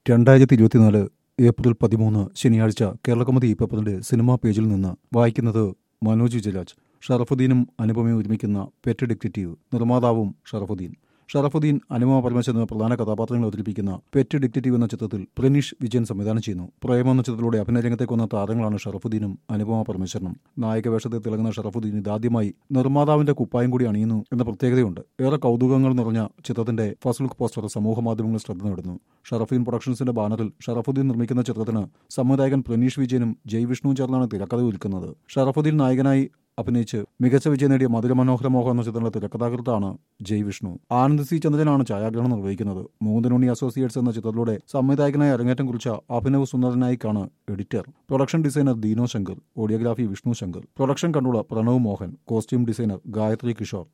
രണ്ടായിരത്തി ഇരുപത്തിനാല് ഏപ്രിൽ പതിമൂന്ന് ശനിയാഴ്ച കേരളകൗമുദി പേപ്പറിന്റെ സിനിമാ പേജിൽ നിന്ന് വായിക്കുന്നത് മനോജ് വിജയരാജ് ഷറഫുദ്ദീനും അനുപമയും ഒരുമിക്കുന്ന പെറ്റ് ഡിക്റ്റേറ്റീവ് നിർമ്മാതാവും ഷറഫുദ്ദീൻ ഷറഫുദ്ദീൻ അനുപമ പരമേശ്വരൻ എന്ന പ്രധാന കഥാപാത്രങ്ങളെ അവതരിപ്പിക്കുന്ന പെറ്റ് ഡിക്റ്റേറ്റീവ് എന്ന ചിത്രത്തിൽ പ്രനീഷ് വിജയൻ സംവിധാനം ചെയ്യുന്നു പ്രേമം എന്ന ചിത്രത്തിലൂടെ അഭിനയ രംഗത്തേക്ക് വന്ന താരങ്ങളാണ് ഷറഫുദ്ദീനും അനുപമ പരമേശ്വരനും നായക വേഷത്തിൽ തിളങ്ങുന്ന ഷറഫുദ്ദീൻ ഇതാദ്യമായി നിർമ്മാതാവിന്റെ കുപ്പായം കൂടി അണിയുന്നു എന്ന പ്രത്യേകതയുണ്ട് ഏറെ കൗതുകങ്ങൾ നിറഞ്ഞ ചിത്രത്തിന്റെ ഫസ്റ്റ് ലുക്ക് പോസ്റ്റർ സമൂഹ മാധ്യമങ്ങളിൽ ശ്രദ്ധ നേടുന്നു ഷറഫുദ്ദീൻ പ്രൊഡക്ഷൻസിന്റെ ബാനറിൽ ഷറഫുദ്ദീൻ നിർമ്മിക്കുന്ന ചിത്രത്തിന് സംവിധായകൻ പ്രനീഷ് വിജയനും ജയ് വിഷ്ണുവും ചേർന്നാണ് തിരക്കഥ ഒരുക്കുന്നത് ഷറഫുദ്ദീൻ നായകനായി അഭിനയിച്ച് മികച്ച വിജയം നേടിയ മധുരമനോഹര മോഹൻ എന്ന ചിത്രത്തിന്റെ തിരക്കഥാകൃത്താണ് ജയ് വിഷ്ണു ആനന്ദ് സി ചന്ദ്രനാണ് ഛായാഗ്രഹണം നിർവഹിക്കുന്നത് മൂന്നിനുണ്ണി അസോസിയേറ്റ്സ് എന്ന ചിത്രത്തിലൂടെ സംവിധായകനായി അരങ്ങേറ്റം കുറിച്ച അഭിനവ് സുന്ദരനായിക്കാണ് editor production designer Dino Shankar audiography Vishnu Shankar production controller Pranav Mohan costume designer Gayathri Kishore